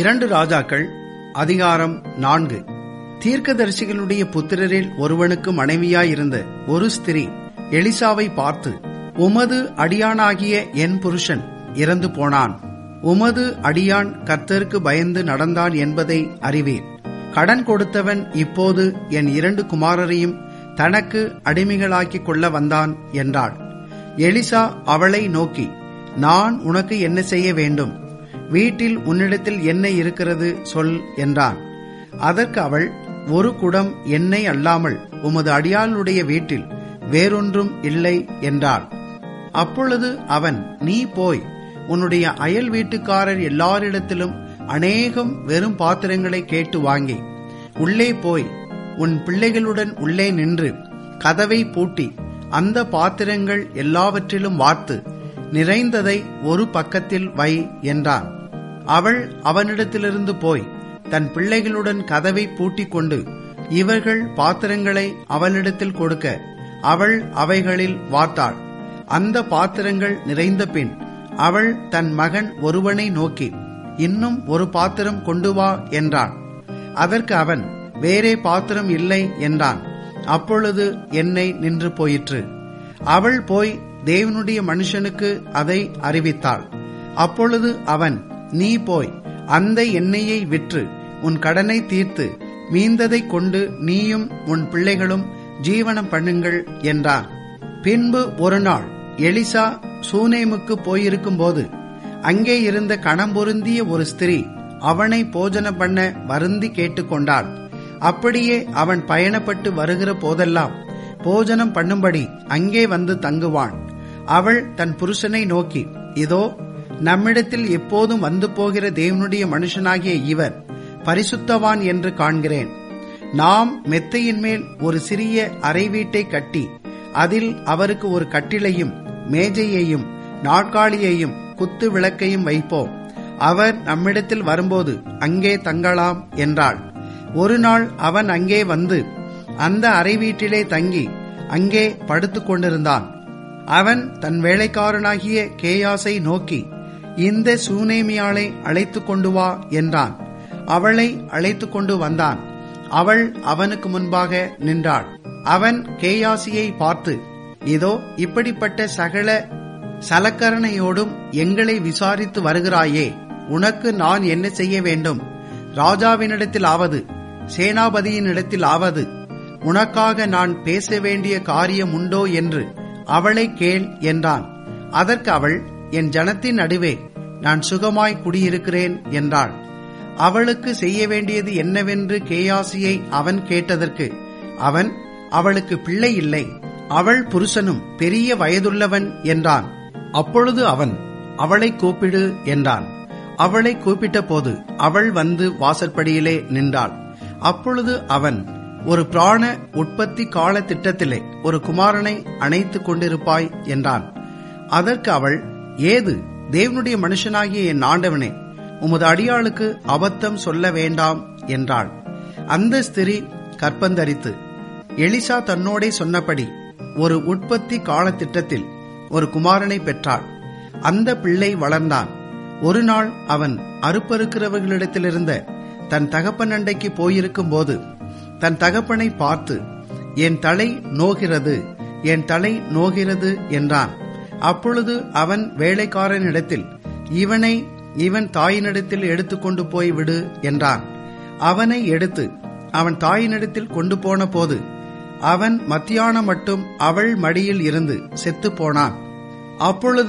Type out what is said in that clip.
இரண்டு ராஜாக்கள் அதிகாரம் நான்கு தீர்க்கதரிசிகளுடைய புத்திரரில் ஒருவனுக்கு மனைவியாயிருந்த ஒரு ஸ்திரீ எலிசாவை பார்த்து உமது அடியானாகிய என் புருஷன் இறந்து போனான் உமது அடியான் கர்த்தருக்கு பயந்து நடந்தான் என்பதை அறிவீர் கடன் கொடுத்தவன் இப்போது என் இரண்டு குமாரரையும் தனக்கு அடிமைகளாக்கிக் கொள்ள வந்தான் என்றாள் எலிசா அவளை நோக்கி நான் உனக்கு என்ன செய்ய வேண்டும் வீட்டில் உன்னிடத்தில் எண்ணெய் இருக்கிறது சொல் என்றான் அதற்கு அவள் ஒரு குடம் எண்ணெய் அல்லாமல் உமது அடியாளுடைய வீட்டில் வேறொன்றும் இல்லை என்றாள் அப்பொழுது அவன் நீ போய் உன்னுடைய அயல் வீட்டுக்காரர் எல்லாரிடத்திலும் அநேகம் வெறும் பாத்திரங்களை கேட்டு வாங்கி உள்ளே போய் உன் பிள்ளைகளுடன் உள்ளே நின்று கதவை பூட்டி அந்த பாத்திரங்கள் எல்லாவற்றிலும் வார்த்து நிறைந்ததை ஒரு பக்கத்தில் வை என்றான் அவள் அவனிடத்திலிருந்து போய் தன் பிள்ளைகளுடன் கதவை பூட்டிக் கொண்டு இவர்கள் பாத்திரங்களை அவளிடத்தில் கொடுக்க அவள் அவைகளில் வார்த்தாள் அந்த பாத்திரங்கள் நிறைந்த பின் அவள் தன் மகன் ஒருவனை நோக்கி இன்னும் ஒரு பாத்திரம் கொண்டு வா என்றான் அதற்கு அவன் வேறே பாத்திரம் இல்லை என்றான் அப்பொழுது எண்ணெய் நின்று போயிற்று அவள் போய் தேவனுடைய மனுஷனுக்கு அதை அறிவித்தாள் அப்பொழுது அவன் நீ போய் அந்த எண்ணெயை விற்று உன் கடனை தீர்த்து மீந்ததைக் கொண்டு நீயும் உன் பிள்ளைகளும் ஜீவனம் பண்ணுங்கள் என்றான் பின்பு ஒரு நாள் எலிசா சூனேமுக்கு போயிருக்கும் போது அங்கே இருந்த கணம்பொருந்திய ஒரு ஸ்திரீ அவனை போஜனம் பண்ண வருந்தி கேட்டுக்கொண்டாள் அப்படியே அவன் பயணப்பட்டு வருகிற போதெல்லாம் போஜனம் பண்ணும்படி அங்கே வந்து தங்குவான் அவள் தன் புருஷனை நோக்கி இதோ நம்மிடத்தில் எப்போதும் வந்து போகிற தேவனுடைய மனுஷனாகிய இவர் பரிசுத்தவான் என்று காண்கிறேன் நாம் மெத்தையின் மேல் ஒரு சிறிய அறை வீட்டை கட்டி அதில் அவருக்கு ஒரு கட்டிலையும் மேஜையையும் நாட்காலியையும் குத்து விளக்கையும் வைப்போம் அவர் நம்மிடத்தில் வரும்போது அங்கே தங்கலாம் என்றாள் ஒரு நாள் அவன் அங்கே வந்து அந்த அறை வீட்டிலே தங்கி அங்கே படுத்துக் கொண்டிருந்தான் அவன் தன் வேலைக்காரனாகிய கேயாசை நோக்கி இந்த சூனேமியாளை அழைத்து கொண்டு வா என்றான் அவளை அழைத்து கொண்டு வந்தான் அவள் அவனுக்கு முன்பாக நின்றாள் அவன் கேயாசியை பார்த்து இதோ இப்படிப்பட்ட சகல சலக்கரணையோடும் எங்களை விசாரித்து வருகிறாயே உனக்கு நான் என்ன செய்ய வேண்டும் ராஜாவினிடத்தில் ஆவது சேனாபதியினிடத்தில் ஆவது உனக்காக நான் பேச வேண்டிய காரியம் உண்டோ என்று அவளை கேள் என்றான் அதற்கு அவள் என் ஜனத்தின் நடுவே நான் சுகமாய் குடியிருக்கிறேன் என்றாள் அவளுக்கு செய்ய வேண்டியது என்னவென்று கேயாசியை அவன் கேட்டதற்கு அவன் அவளுக்கு பிள்ளை இல்லை அவள் புருஷனும் பெரிய வயதுள்ளவன் என்றான் அப்பொழுது அவன் அவளை கூப்பிடு என்றான் அவளை கூப்பிட்ட போது அவள் வந்து வாசற்படியிலே நின்றாள் அப்பொழுது அவன் ஒரு பிராண உற்பத்தி கால திட்டத்திலே ஒரு குமாரனை அணைத்துக் கொண்டிருப்பாய் என்றான் அதற்கு அவள் ஏது தேவனுடைய மனுஷனாகிய என் ஆண்டவனே உமது அடியாளுக்கு அபத்தம் சொல்ல வேண்டாம் என்றாள் அந்த ஸ்திரீ கற்பந்தரித்து எலிசா தன்னோடே சொன்னபடி ஒரு உற்பத்தி காலத்திட்டத்தில் ஒரு குமாரனை பெற்றாள் அந்த பிள்ளை வளர்ந்தான் ஒரு நாள் அவன் அறுப்பறுக்கிறவர்களிடத்திலிருந்த தன் தகப்பன் அண்டைக்கு போயிருக்கும் போது தன் தகப்பனை பார்த்து என் தலை நோகிறது என் தலை நோகிறது என்றான் அப்பொழுது அவன் வேலைக்காரனிடத்தில் இவனை இவன் தாயினிடத்தில் எடுத்துக்கொண்டு போய் விடு என்றான் அவனை எடுத்து அவன் தாயினிடத்தில் கொண்டு போன போது அவன் மத்தியானம் மட்டும் அவள் மடியில் இருந்து செத்து போனான் அப்பொழுது